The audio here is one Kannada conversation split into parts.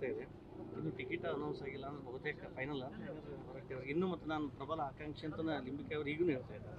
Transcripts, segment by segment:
ಆಗ್ತಾ ಇದೆ ಇನ್ನು ಟಿಕೆಟ್ ಅನೌನ್ಸ್ ಆಗಿಲ್ಲ ಅಂದ್ರೆ ಬಹುತೇಕ ಫೈನಲ್ ಹೊರಕ್ಕೆ ಇನ್ನು ಮತ್ತು ನಾನು ಪ್ರಬಲ ಆಕಾಂಕ್ಷಿ ಅಂತ ಲಿಂಬಿಕೆ ಅವ್ರು ಈಗೂ ಹೇಳ್ತಾ ಇದ್ದಾರೆ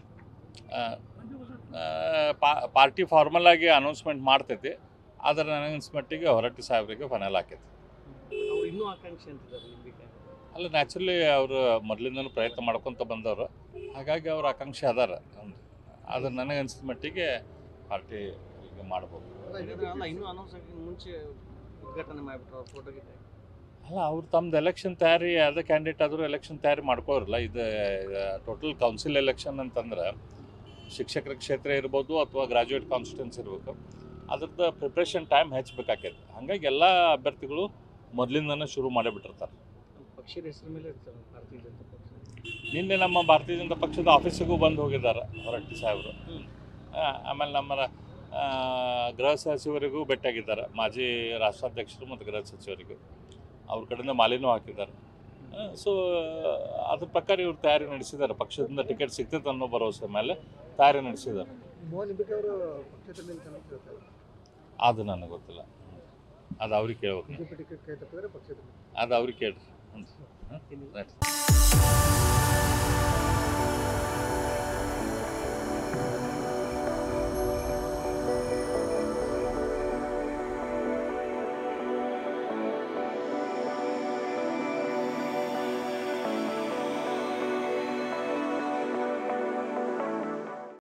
ಪಾರ್ಟಿ ಫಾರ್ಮಲ್ ಆಗಿ ಅನೌನ್ಸ್ಮೆಂಟ್ ಮಾಡ್ತೈತಿ ಆದ್ರೆ ನನಗೆ ಮಟ್ಟಿಗೆ ಹೊರಟ್ಟಿ ಸಾಹೇಬ್ರಿಗೆ ಫೈನಲ್ ಆಕೈತಿ ಅವ್ರು ಇನ್ನೂ ಆಕಾಂಕ್ಷಿ ಅಂತಿದ್ದಾರೆ ಲಿಂಬಿಕೆ ಅಲ್ಲ ನ್ಯಾಚುರಲಿ ಅವರು ಮೊದಲಿಂದನೂ ಪ್ರಯತ್ನ ಮಾಡ್ಕೊತ ಬಂದವರು ಹಾಗಾಗಿ ಅವ್ರ ಆಕಾಂಕ್ಷೆ ಅದಾರ ಆದ್ರೆ ನನಗೆ ಅನ್ಸಿದ ಮಟ್ಟಿಗೆ ಪಾರ್ಟಿ ಈಗ ಮಾಡ್ಬೋದು ಯಾಕಂದ್ರೆ ಅಲ್ಲ ಇನ್ನೂ ಅನೌನ್ಸ್ ಆಗಿ ಮುಂಚೆ ಉದ್ಘಾಟನೆ ಮಾಡಿಬಿಟ್ರು ಅವ್ರ ಫೋಟೋ ಗಿಟ್ಟ ಅಲ್ಲ ಅವ್ರು ತಮ್ಮದು ಎಲೆಕ್ಷನ್ ತಯಾರಿ ಯಾವುದೇ ಕ್ಯಾಂಡಿಡೇಟ್ ಆದರೂ ಎಲೆಕ್ಷನ್ ತಯಾರಿ ಮಾಡ್ಕೋರಲ್ಲ ಇದು ಟೋಟಲ್ ಕೌನ್ಸಿಲ್ ಎಲೆಕ್ಷನ್ ಅಂತಂದ್ರೆ ಶಿಕ್ಷಕರ ಕ್ಷೇತ್ರ ಇರ್ಬೋದು ಅಥವಾ ಗ್ರಾಜುಯೇಟ್ ಕಾನ್ಸ್ಟಿಟ್ಯೂನ್ಸ್ ಇರಬೇಕು ಅದ್ರದ್ದು ಪ್ರಿಪ್ರೇಷನ್ ಟೈಮ್ ಹೆಚ್ಚಬೇಕಾಕೈತೆ ಹಾಗಾಗಿ ಎಲ್ಲ ಅಭ್ಯರ್ಥಿಗಳು ಮೊದಲಿಂದನೇ ಶುರು ಮಾಡಿಬಿಟ್ಟಿರ್ತಾರೆ ಪಕ್ಷದ ಹೆಸರು ಮೇಲೆ ಇರ್ತಾರೆ ಭಾರತೀಯ ಜನತಾ ಪಕ್ಷ ನಿನ್ನೆ ನಮ್ಮ ಭಾರತೀಯ ಜನತಾ ಪಕ್ಷದ ಆಫೀಸಿಗೂ ಬಂದು ಹೋಗಿದ್ದಾರೆ ಹೊರಟ್ಟಿ ಸಾಹೇಬರು ಹ್ಮ್. ಆ, ಆಮೇಲೆ ನಮ್ಮ ಆ, ಗೃಹ ಸಚಿವರಿಗೂ ಭೇಟಿಯಾಗಿದ್ದಾರೆ ಮಾಜಿ ರಾಷ್ಟ್ರಾಧ್ಯಕ್ಷರು ಮತ್ತು ಗೃಹ ಸಚಿವರಿಗೂ ಅವ್ರ ಕಡೆಯಿಂದ ಮಾಲಿನೂ ಹಾಕಿದ್ದಾರೆ ಸೊ ಅದ್ರ ಪ್ರಕಾರ ಇವ್ರು ತಯಾರಿ ನಡೆಸಿದ್ದಾರೆ ಪಕ್ಷದಿಂದ ಟಿಕೆಟ್ ಸಿಗ್ತೈತೆ ಅನ್ನೋ ಭರವಸೆ ಮೇಲೆ ತಯಾರಿ ನಡೆಸಿದ್ದಾರೆ ಮೋಹನ್ ನಿಂಬಿಕೆ ಅವರು ಪಕ್ಷದಲ್ಲಿ ನಿಲ್ತಾನೆ ಅಂತ ಹೇಳ್ತಾರೆ ಅದು ನನಗೆ ಗೊತ್ತಿಲ್ಲ ಅದು ಅವ್ರಿಗೆ ಕೇಳ್ಬೇಕು ಬಿಜೆಪಿ ಟಿಕೆಟ್ ಕೈ ತಪ್ಪಿದ್ರೆ ಪಕ್ಷದಲ್ಲಿ ಅದು ಅವ್ರಿಗೆ ಕೇಳ್ರಿ ಹ್ಞೂ ಇನ್ನು ರೈಟ್